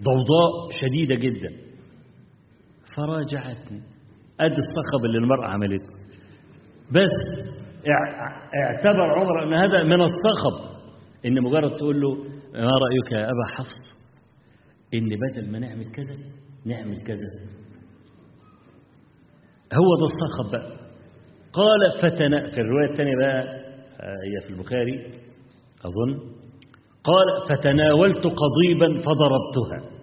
ضوضاء شديدة جدا فراجعتني ادي الصخب اللي المرأة عملته بس اعتبر عمر ان هذا من الصخب ان مجرد تقول له ما رأيك يا أبا حفص ان بدل ما نعمل كذا نعمل كذا هو ده الصخب بقى قال فتنا في الرواية الثانية بقى هي في البخاري أظن قال فتناولت قضيبا فضربتها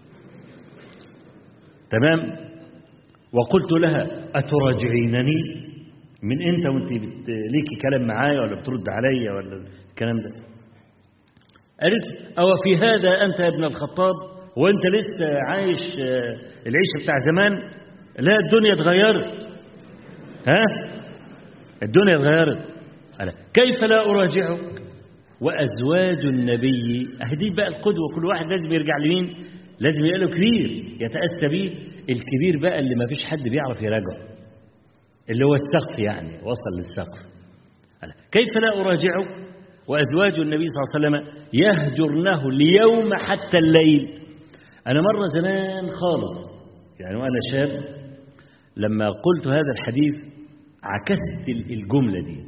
تمام وقلت لها أتراجعينني من انت وانت بت... ليكي كلام معايا ولا بترد عليا ولا الكلام ده قالت أو في هذا أنت يا ابن الخطاب وانت لسه عايش العيشة بتاع زمان لا الدنيا اتغيرت ها الدنيا اتغيرت ألا كيف لا أراجعك وأزواج النبي أهدي بقى القدوة كل واحد لازم يرجع لمين لازم يبقى له كبير يتأسى بيه الكبير بقى اللي ما فيش حد بيعرف يراجعه اللي هو السقف يعني وصل للسقف ألا كيف لا أراجعه وأزواج النبي صلى الله عليه وسلم يهجرنه اليوم حتى الليل أنا مرة زمان خالص يعني وأنا شاب لما قلت هذا الحديث عكست الجملة دي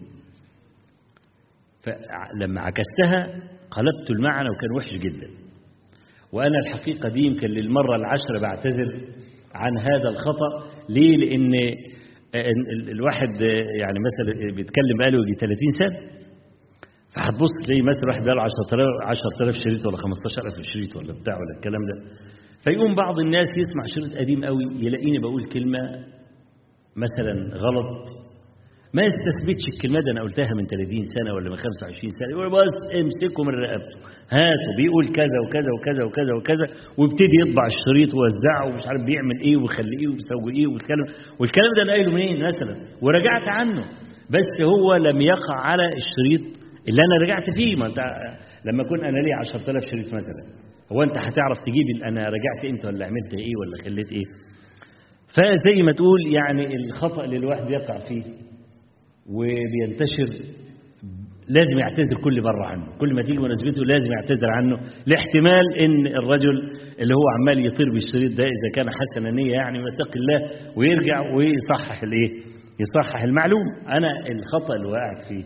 فلما عكستها قلبت المعنى وكان وحش جدا وأنا الحقيقة دي يمكن للمرة العشرة بعتذر عن هذا الخطأ ليه لأن الواحد يعني مثلا بيتكلم بقاله يجي 30 سنة فهتبص تلاقي مثلا واحد بقاله 10000 10000 شريط ولا 15000 شريط ولا بتاع ولا الكلام ده فيقوم بعض الناس يسمع شريط قديم قوي يلاقيني بقول كلمة مثلا غلط ما يستثبتش الكلمة دي أنا قلتها من 30 سنة ولا من 25 سنة يقول بس امسكوا من رقبته هاتوا بيقول كذا وكذا وكذا وكذا وكذا ويبتدي يطبع الشريط ويوزعه ومش عارف بيعمل ايه ويخلي ايه ويسوي ايه والكلام والكلام ده انا قايله منين مثلا ورجعت عنه بس هو لم يقع على الشريط اللي انا رجعت فيه ما انت لما اكون انا لي 10000 شريط مثلا هو انت هتعرف تجيب انا رجعت امتى ولا عملت ايه ولا خليت ايه فزي ما تقول يعني الخطا اللي الواحد يقع فيه وبينتشر لازم يعتذر كل مرة عنه كل ما تيجي مناسبته لازم يعتذر عنه لاحتمال ان الرجل اللي هو عمال يطير بالشريط ده اذا كان حسن نية يعني ويتقي الله ويرجع ويصحح الايه يصحح المعلوم انا الخطأ اللي وقعت فيه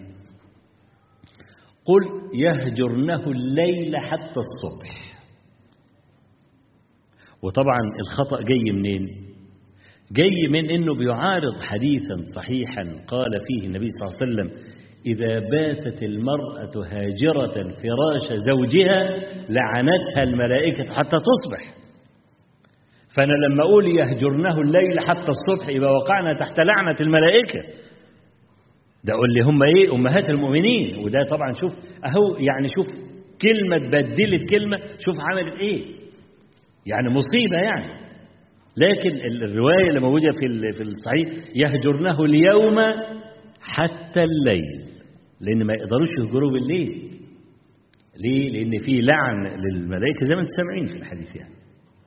قل يهجرنه الليل حتى الصبح وطبعا الخطأ جاي منين جاي من انه بيعارض حديثا صحيحا قال فيه النبي صلى الله عليه وسلم اذا باتت المراه هاجره فراش زوجها لعنتها الملائكه حتى تصبح فانا لما اقول يهجرنه الليل حتى الصبح يبقى وقعنا تحت لعنه الملائكه ده قول لي هم ايه امهات المؤمنين وده طبعا شوف اهو يعني شوف كلمه بدلت كلمه شوف عملت ايه يعني مصيبه يعني لكن الرواية اللي موجودة في في الصحيح يهجرنه اليوم حتى الليل لأن ما يقدروش يهجروا بالليل ليه؟ لأن في لعن للملائكة زي ما أنتم سامعين في الحديث يعني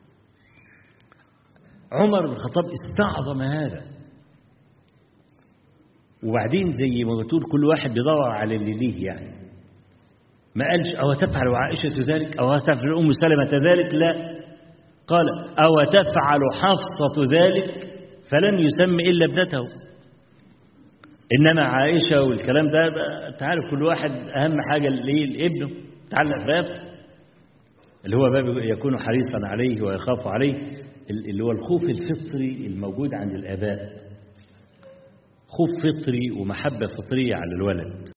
عمر بن الخطاب استعظم هذا وبعدين زي ما بتقول كل واحد بيدور على اللي ليه يعني ما قالش أو تفعل عائشة ذلك أو تفعل أم سلمة ذلك لا قال أو تفعل حفصة ذلك فلم يسم إلا ابنته إنما عائشة والكلام ده تعالى كل واحد أهم حاجة لابنه تعلق في رقبته اللي هو باب يكون حريصا عليه ويخاف عليه اللي هو الخوف الفطري الموجود عند الآباء خوف فطري ومحبة فطرية على الولد